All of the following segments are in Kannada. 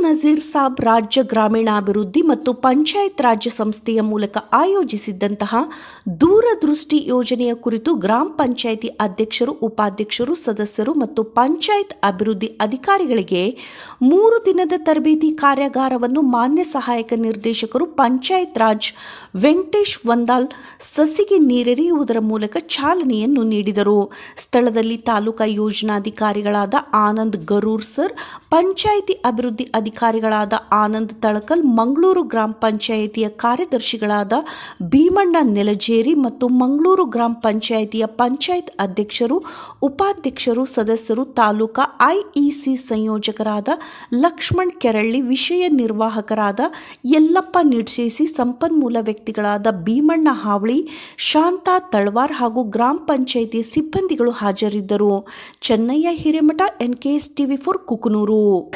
ನಜೀರ್ ಸಾಬ್ ರಾಜ್ಯ ಗ್ರಾಮೀಣಾಭಿವೃದ್ಧಿ ಮತ್ತು ಪಂಚಾಯತ್ ರಾಜ್ಯ ಸಂಸ್ಥೆಯ ಮೂಲಕ ಆಯೋಜಿಸಿದ್ದಂತಹ ದೂರದೃಷ್ಟಿ ಯೋಜನೆಯ ಕುರಿತು ಗ್ರಾಮ ಪಂಚಾಯಿತಿ ಅಧ್ಯಕ್ಷರು ಉಪಾಧ್ಯಕ್ಷರು ಸದಸ್ಯರು ಮತ್ತು ಪಂಚಾಯತ್ ಅಭಿವೃದ್ಧಿ ಅಧಿಕಾರಿಗಳಿಗೆ ಮೂರು ದಿನದ ತರಬೇತಿ ಕಾರ್ಯಾಗಾರವನ್ನು ಮಾನ್ಯ ಸಹಾಯಕ ನಿರ್ದೇಶಕರು ಪಂಚಾಯತ್ ರಾಜ್ ವೆಂಕಟೇಶ್ ವಂದಾಲ್ ಸಸಿಗೆ ನೀರೆರೆಯುವುದರ ಮೂಲಕ ಚಾಲನೆಯನ್ನು ನೀಡಿದರು ಸ್ಥಳದಲ್ಲಿ ತಾಲೂಕಾ ಯೋಜನಾಧಿಕಾರಿಗಳಾದ ಆನಂದ್ ಗರೂರ್ ಸರ್ ಪಂಚಾಯಿತಿ ಅಭಿವೃದ್ಧಿ ಅಧಿಕಾರಿಗಳಾದ ಆನಂದ್ ತಳಕಲ್ ಮಂಗಳೂರು ಗ್ರಾಮ ಪಂಚಾಯಿತಿಯ ಕಾರ್ಯದರ್ಶಿಗಳಾದ ಭೀಮಣ್ಣ ನೆಲಜೇರಿ ಮತ್ತು ಮಂಗಳೂರು ಗ್ರಾಮ ಪಂಚಾಯಿತಿಯ ಪಂಚಾಯತ್ ಅಧ್ಯಕ್ಷರು ಉಪಾಧ್ಯಕ್ಷರು ಸದಸ್ಯರು ತಾಲೂಕಾ ಐಇಸಿ ಸಂಯೋಜಕರಾದ ಲಕ್ಷ್ಮಣ್ ಕೆರಳ್ಳಿ ವಿಷಯ ನಿರ್ವಾಹಕರಾದ ಯಲ್ಲಪ್ಪ ನಿಡ್ಸೇಸಿ ಸಂಪನ್ಮೂಲ ವ್ಯಕ್ತಿಗಳಾದ ಭೀಮಣ್ಣ ಹಾವಳಿ ಶಾಂತಾ ತಳವಾರ್ ಹಾಗೂ ಗ್ರಾಮ ಪಂಚಾಯಿತಿ ಸಿಬ್ಬಂದಿಗಳು ಹಾಜರಿದ್ದರು Chennayya Hiremath NKS TV four Kukanur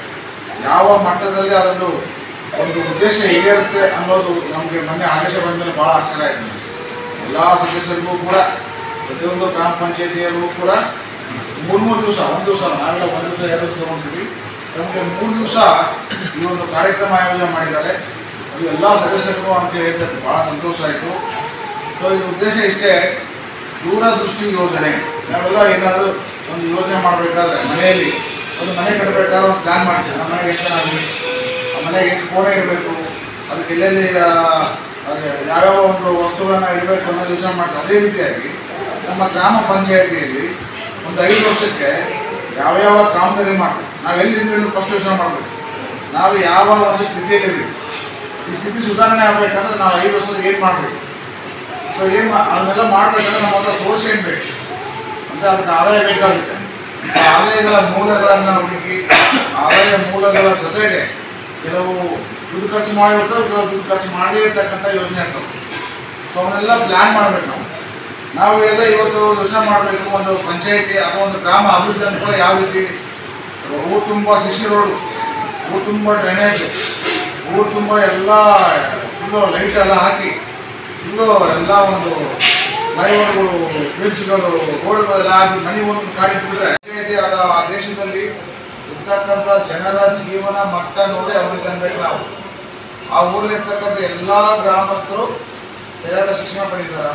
ಯಾವ ಮಟ್ಟದಲ್ಲಿ ಅದೊಂದು ಒಂದು ಉದ್ದೇಶ ಈಡೇರುತ್ತೆ ಅನ್ನೋದು ನಮಗೆ ಮೊನ್ನೆ ಆದೇಶ ಬಂದ ಮೇಲೆ ಭಾಳ ಆಶ್ಚರ್ಯ ಆಯಿತು ಎಲ್ಲ ಸದಸ್ಯರಿಗೂ ಕೂಡ ಪ್ರತಿಯೊಂದು ಗ್ರಾಮ ಪಂಚಾಯತಿಯಲ್ಲೂ ಕೂಡ ಮೂರು ಮೂರು ದಿವಸ ಒಂದು ದಿವಸ ನಾವೆಲ್ಲ ಒಂದು ದಿವಸ ಎರಡು ದಿವಸ ತಗೊಂಡಿದ್ವಿ ನಮಗೆ ಮೂರು ದಿವಸ ಈ ಒಂದು ಕಾರ್ಯಕ್ರಮ ಆಯೋಜನೆ ಮಾಡಿದ್ದಾರೆ ಅದು ಎಲ್ಲ ಸದಸ್ಯರಿಗೂ ಅಂತ ಹೇಳಿದ್ದಕ್ಕೆ ಭಾಳ ಸಂತೋಷ ಆಯಿತು ಸೊ ಇದು ಉದ್ದೇಶ ಇಷ್ಟೇ ದೂರದೃಷ್ಟಿ ಯೋಜನೆ ನಾವೆಲ್ಲ ಏನಾದರೂ ಒಂದು ಯೋಜನೆ ಮಾಡಬೇಕಾದ್ರೆ ಮನೆಯಲ್ಲಿ ಒಂದು ಮನೆ ಕಟ್ಟಬೇಕಾದ್ರೆ ಒಂದು ಪ್ಲ್ಯಾನ್ ಮಾಡ್ತೀವಿ ನಮ್ಮ ಮನೆಗೆ ಎಷ್ಟು ಜನ ಆಗಬೇಕು ಆ ಮನೆಗೆ ಎಷ್ಟು ಕೋಣೆ ಇರಬೇಕು ಅದಕ್ಕೆ ಎಲ್ಲೆಲ್ಲಿ ಆ, ಹಾಗೆ ಯಾವ್ಯಾವ ಒಂದು ವಸ್ತುಗಳನ್ನ ಇಡಬೇಕು ಅನ್ನೋದು ಯೋಚನೆ ಮಾಡ್ತೀವಿ ಅದೇ ರೀತಿಯಾಗಿ ನಮ್ಮ ಗ್ರಾಮ ಪಂಚಾಯತಿಯಲ್ಲಿ ಒಂದು ಐದು ವರ್ಷಕ್ಕೆ ಯಾವ್ಯಾವ ಕಾಮಗಾರಿ ಮಾಡಬೇಕು ನಾವು ಎಲ್ಲಿದ್ದೀವಿ ಅಂತ ಫಸ್ಟ್ ಯೋಚನೆ ಮಾಡಬೇಕು ನಾವು ಯಾವ ಒಂದು ಸ್ಥಿತಿಯಲ್ಲಿದ್ದೀವಿ ಈ ಸ್ಥಿತಿ ಸುಧಾರಣೆ ಆಗಬೇಕಂದ್ರೆ ನಾವು ಐದು ವರ್ಷದ ಏನು ಮಾಡಬೇಕು ಸೊ ಏನು ಮಾ ಅದನ್ನೆಲ್ಲ ಮಾಡಬೇಕಂದ್ರೆ ನಮ್ಮ ಹತ್ರ ಸೋರ್ಸ್ ಏನು ಬೇಕು ಅಂದರೆ ಅದಕ್ಕೆ ಆದಾಯ ಬೇಕಾಗುತ್ತೆ ಆ ಆದಾಯಗಳ ಮೂಲಗಳನ್ನು ಹುಡುಕಿ ಆದಾಯ ಮೂಲಗಳ ಜೊತೆಗೆ ಕೆಲವು ದುಡ್ಡು ಖರ್ಚು ಮಾಡಿರ್ತವೆ ಕೆಲವು ದುಡ್ಡು ಖರ್ಚು ಮಾಡದೇ ಇರ್ತಕ್ಕಂಥ ಯೋಜನೆ ಇರ್ತವೆ ಸೊ ಅವನ್ನೆಲ್ಲ ಪ್ಲ್ಯಾನ್ ಮಾಡಬೇಕು ನಾವು ನಾವು ಎಲ್ಲ ಇವತ್ತು ಯೋಚನೆ ಮಾಡಬೇಕು ಒಂದು ಪಂಚಾಯತಿ ಅಥವಾ ಒಂದು ಗ್ರಾಮ ಅಭಿವೃದ್ಧಿ ಅನುಕೂಲ ಯಾವ ರೀತಿ ಊರು ತುಂಬ ಸಿಸಿ ರೋಡು ಊರು ತುಂಬ ಡ್ರೈನೇಜ್ ಊರು ತುಂಬ ಎಲ್ಲ ಫುಲ್ಲು ಲೈಟ್ ಎಲ್ಲ ಹಾಕಿ ಫುಲ್ಲು ಎಲ್ಲ ಒಂದು ಫ್ಲೈಓವರ್ಗಳು ಬ್ರಿಡ್ಜ್ಗಳು ರೋಡ್ಗಳೆಲ್ಲ ಆಗಿ ಮನೆ ಒಂದು ಕಾಡಿಟ್ಬಿಟ್ರೆ ಪಂಚಾಯತಿ ಆದ ಆ ದೇಶದಲ್ಲಿ ಇರ್ತಕ್ಕಂಥ ಜನರ ಜೀವನ ಮಟ್ಟ ನೋಡಿ ಅಭಿವೃದ್ಧಿ ಅನ್ಬೇಕು ನಾವು ಆ ಊರಲ್ಲಿರ್ತಕ್ಕಂಥ ಎಲ್ಲ ಗ್ರಾಮಸ್ಥರು ಸರಿಯಾದ ಶಿಕ್ಷಣ ಪಡೀತಾರ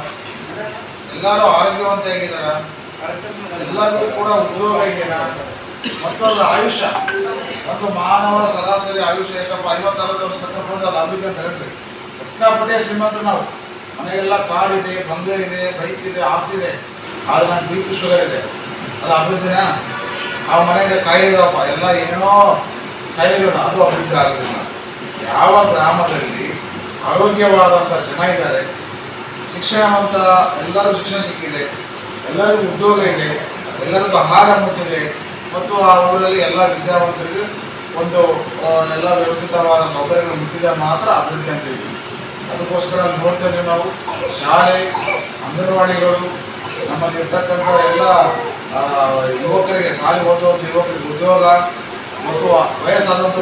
ಎಲ್ಲರೂ ಆರೋಗ್ಯವಂತಾಗಿದ್ದಾರ ಎಲ್ಲರಿಗೂ ಕೂಡ ಉದ್ಯೋಗ ಇದೆಯಾ ಮತ್ತು ಅದರ ಆಯುಷ್ಯ ಮತ್ತು ಮಾನವ ಸರಾಸರಿ ಆಯುಷ್ಯ ಯಾಕಪ್ಪ ಐವತ್ತಾರು ವರ್ಷ ತಗೊಂಡ್ರೆ ಅದು ಅಭಿವೃದ್ಧಿ ಅಂತ ಹೇಳ್ರಿ ಸಿಕ್ಕಾಪಟ್ಟೆ ಶ್ರೀಮಂತರು ನಾವು ಮನೆಗೆಲ್ಲ ಕಾರ್ ಇದೆ ಬಂಗ್ಲೆ ಇದೆ ಬೈಕ್ ಇದೆ ಆಸ್ತಿ ಇದೆ ಆದ್ರೆ ನಾನು ಬಿ ಪಿ ಶುಗರ್ ಇದೆ ಅದು ಅಭಿವೃದ್ಧಿನ ಆ ಮನೆಗೆ ಕಾಯಿಲೆ ಇದಾವಪ್ಪ ಎಲ್ಲ ಏನೋ ಕಾಯಿಲೆಗಳು ಅದು ಅಭಿವೃದ್ಧಿ ಆಗೋದಿಲ್ಲ ಯಾವ ಗ್ರಾಮದಲ್ಲಿ ಆರೋಗ್ಯವಾದಂಥ ಜನ ಇದ್ದಾರೆ ಶಿಕ್ಷಣವಂತ ಎಲ್ಲರಿಗೂ ಶಿಕ್ಷಣ ಸಿಕ್ಕಿದೆ ಎಲ್ಲರಿಗೂ ಉದ್ಯೋಗ ಇದೆ ಎಲ್ಲರಿಗೂ ಆಹಾರ ಮುಟ್ಟಿದೆ ಮತ್ತು ಆ ಊರಲ್ಲಿ ಎಲ್ಲ ವಿದ್ಯಾವಂತರಿಗೂ ಒಂದು ಆ, ಎಲ್ಲ ವ್ಯವಸ್ಥಿತವಾದ ಸೌಕರ್ಯಗಳು ಮುಟ್ಟಿದೆ ಮಾತ್ರ ಅಭಿವೃದ್ಧಿ ಅಂತ ಹೇಳ್ತೀವಿ ಅದಕ್ಕೋಸ್ಕರ ಅಲ್ಲಿ ನೋಡ್ತಾ ಇದ್ದೀವಿ ನಾವು ಶಾಲೆ ಅಂಗನವಾಡಿಗಳು ನಮ್ಮಲ್ಲಿ ಇರ್ತಕ್ಕಂಥ ಎಲ್ಲ ಆ, ಯುವಕರಿಗೆ ಶಾಲೆ ಓದುವಂಥ ಯುವಕರಿಗೆ ಉದ್ಯೋಗ ಮತ್ತು ವಯಸ್ಸಾದಂಥ